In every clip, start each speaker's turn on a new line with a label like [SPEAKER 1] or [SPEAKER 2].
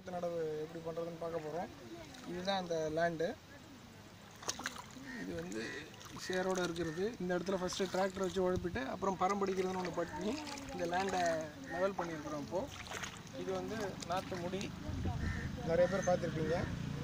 [SPEAKER 1] நாற்று நடவு எப்படி பண்ணுறதுன்னு பார்க்க போகிறோம் இதுதான் அந்த லேண்டு இது வந்து சேரோட இருக்கிறது இந்த இடத்துல ஃபஸ்ட்டு டிராக்டர் வச்சு உழப்பிட்டு அப்புறம் பரம்படிக்கிறதுன்னு ஒன்று பண்ணி இந்த லேண்டை லெவல் பண்ணியிருக்கிறோம் இப்போது இது வந்து நாற்று முடி நிறைய பேர் பார்த்துருப்பீங்க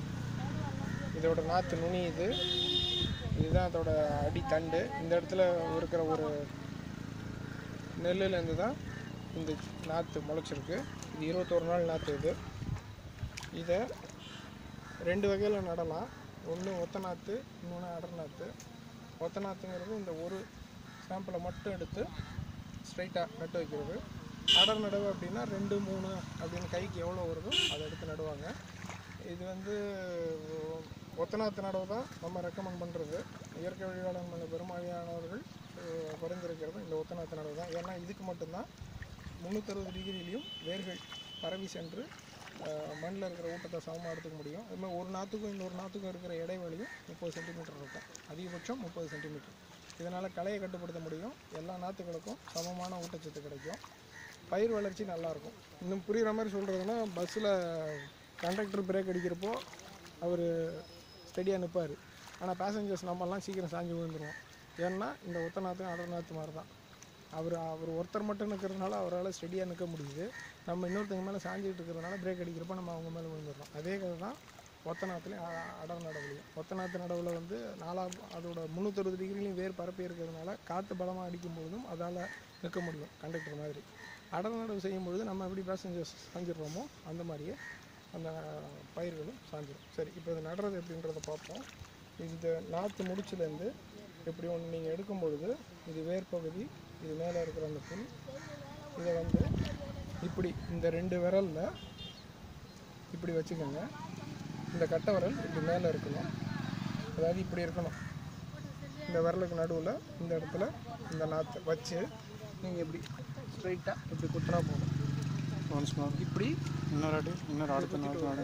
[SPEAKER 1] இதோட நாற்று நுனி இது இதுதான் அதோட அடி தண்டு இந்த இடத்துல இருக்கிற ஒரு நெல்லுலேருந்து தான் இந்த நாற்று முளைச்சிருக்கு இது இருபத்தோரு நாள் நாற்று இது இதை ரெண்டு வகையில் நடலாம் ஒன்று ஒத்த நாற்று இன்னொன்று அடர் நாற்று ஒத்த நாற்றுங்கிறது இந்த ஒரு சாம்பிளை மட்டும் எடுத்து ஸ்ட்ரைட்டாக நட்டு வைக்கிறது அடர் நடவு அப்படின்னா ரெண்டு மூணு அப்படின்னு கைக்கு எவ்வளோ வருதோ அதை எடுத்து நடுவாங்க இது வந்து ஒத்த நாற்று நடவு தான் நம்ம ரெக்கமெண்ட் பண்ணுறது இயற்கை வழிகாடன் மேலே பெரும்பாலானவர்கள் அஹ், பரிந்துரைக்கிறது இந்த ஒத்த நாற்று நடவு தான் ஏன்னா இதுக்கு மட்டும்தான் முந்நூற்றறுபது டிகிரிலையும் வேர்கள் பரவி சென்று மண்ணில் இருக்கிற ஊட்டத்தை சமமாக எடுத்துக்க முடியும் அது மாதிரி ஒரு நாற்றுக்கும் இன்னொரு நாற்றுக்கும் இருக்கிற இடைவெளியும் முப்பது சென்டிமீட்டர் இருக்கும் அதிகபட்சம் முப்பது சென்டிமீட்டர் இதனால் களையை கட்டுப்படுத்த முடியும் எல்லா நாற்றுகளுக்கும் சமமான ஊட்டச்சத்து கிடைக்கும் பயிர் வளர்ச்சி நல்லாயிருக்கும் இன்னும் புரிகிற மாதிரி சொல்கிறதுனா பஸ்ஸில் கண்டக்டர் பிரேக் அடிக்கிறப்போ அவர் ஸ்டெடியாக நிற்பார் ஆனால் பேசஞ்சர்ஸ் நம்மலாம் சீக்கிரம் சாஞ்சு விழுந்துருவோம் ஏன்னா இந்த ஒத்த நாற்று அடர் நாற்று மாதிரி தான் அவர் அவர் ஒருத்தர் மட்டும் நிற்கிறதுனால அவரால் ஸ்டெடியாக நிற்க முடியுது நம்ம இன்னொருத்தங்க மேலே சாஞ்சிட்டு இருக்கிறதுனால பிரேக் அடிக்கிறப்ப நம்ம அவங்க மேலே விழுந்துடுறோம் அதே கதை தான் ஒத்த நாற்றுலையும் அ- அடர் நடவுலையும் ஒத்த நாற்று நடவில் வந்து நாலா அதோட முந்நூற்றறுபது டிகிரிலையும் வேர் பரப்பி இருக்கிறதுனால காற்று பலமாக அடிக்கும் பொழுதும் அதால் நிற்க முடியும் கண்டக்டர் மாதிரி அடர் நடவு செய்யும் பொழுது நம்ம எப்படி பேசஞ்சர்ஸ் சாஞ்சிடுறோமோ அந்த மாதிரியே அந்த பயிர்களும் சாஞ்சிடும் சரி இப்போ இது நடுறது எப்படின்றத பார்ப்போம் இந்த நாற்று முடிச்சுலேருந்து இப்படி ஒன்று நீங்கள் எடுக்கும் பொழுது இது வேர் பகுதி இது மேலே இருக்கிற அந்த புல் இதை வந்து இப்படி இந்த ரெண்டு விரலில் இப்படி வச்சுக்கோங்க இந்த கட்டை விரல் இப்படி மேலே இருக்கணும் அதாவது இப்படி இருக்கணும் இந்த விரலுக்கு நடுவில் இந்த இடத்துல இந்த நாற்று வச்சு நீங்கள் இப்படி ஸ்ட்ரைட்டாக இப்படி குத்துனா போதும்
[SPEAKER 2] ஒன்ஸ் மோர்
[SPEAKER 1] இப்படி
[SPEAKER 2] இன்னொரு அடி இன்னொரு அடுத்த நாள் நாடு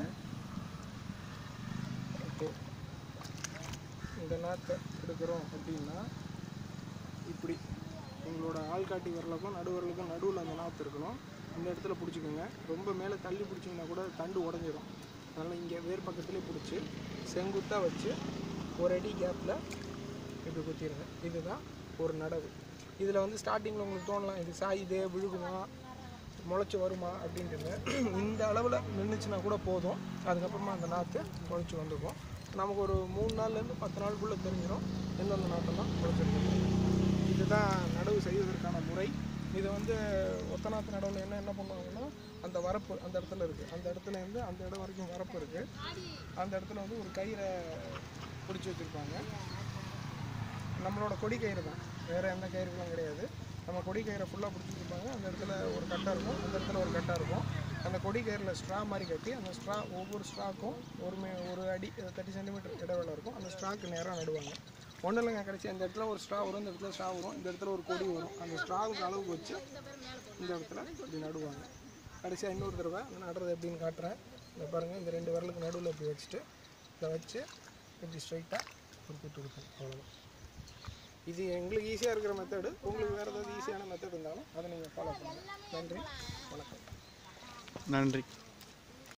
[SPEAKER 1] ஓகே இந்த நாற்றை எடுக்கிறோம் அப்படின்னா இப்படி உங்களோட ஆள்காட்டி விரலுக்கும் நடு விரலுக்கும் நடுவில் அந்த நாற்று இருக்கணும் இந்த இடத்துல பிடிச்சிக்கோங்க ரொம்ப மேலே தள்ளி பிடிச்சிங்கன்னா கூட தண்டு உடஞ்சிரும் அதனால் இங்கே வேர் பக்கத்துலேயே பிடிச்சி செங்குத்தாக வச்சு ஒரு அடி கேப்பில் இப்படி குத்திடுங்க இதுதான் ஒரு நடவு இதில் வந்து ஸ்டார்டிங்கில் உங்களுக்கு தோணலாம் இது சாயுதே விழுகுமா முளைச்சி வருமா அப்படின்றது இந்த அளவில் நின்றுச்சுன்னா கூட போதும் அதுக்கப்புறமா அந்த நாற்று முளைச்சி வந்துக்கும் நமக்கு ஒரு மூணு நாள்லேருந்து பத்து நாளுக்குள்ளே தெரிஞ்சிடும் எந்தெந்த நாட்டெல்லாம் முளைச்சிருக்கு இதுதான் நடவு செய்வதற்கான முறை இது வந்து ஒத்த நாற்று நடவில் என்ன என்ன பண்ணுவாங்கன்னா அந்த வரப்பு அந்த இடத்துல இருக்குது அந்த இடத்துல இருந்து அந்த இடம் வரைக்கும் வரப்பு இருக்குது அந்த இடத்துல வந்து ஒரு கயிறை பிடிச்சி வச்சுருப்பாங்க நம்மளோட கொடி கயிறு தான் வேறு எந்த கயிறுகளும் கிடையாது நம்ம கொடி கயிறை ஃபுல்லாக பிடிச்சிருப்பாங்க அந்த இடத்துல ஒரு கட்டை இருக்கும் அந்த இடத்துல ஒரு கட்டை இருக்கும் அந்த கொடி கயிறில் ஸ்ட்ரா மாதிரி கட்டி அந்த ஸ்ட்ரா ஒவ்வொரு ஸ்ட்ராக்கும் ஒரு மே ஒரு அடி தேர்ட்டி சென்டிமீட்டர் இடைவேளை இருக்கும் அந்த ஸ்ட்ராக்கு நேராக நடுவாங்க ஒன்றும் இல்லைங்க கிடச்சி அந்த இடத்துல ஒரு ஸ்ட்ரா வரும் இந்த இடத்துல ஸ்ட்ரா வரும் இந்த இடத்துல ஒரு கொடி வரும் அந்த ஸ்ட்ராவுக்கு அளவுக்கு வச்சு இந்த இடத்துல இப்படி நடுவாங்க கடைசியாக இன்னொரு தடவை அந்த நடுறது எப்படின்னு காட்டுறேன் இந்த பாருங்கள் இந்த ரெண்டு விரலுக்கு நடுவில் இப்படி வச்சுட்டு இதை வச்சு இப்படி ஸ்ட்ரைட்டாக ஒரு குத்து கொடுப்போம் அவ்வளோதான் இது எங்களுக்கு ஈஸியாக இருக்கிற மெத்தடு உங்களுக்கு வேறு ஏதாவது ஈஸியான மெத்தட் இருந்தாலும் அதை நீங்கள் ஃபாலோ பண்ணுங்கள் நன்றி வணக்கம்
[SPEAKER 2] நன்றி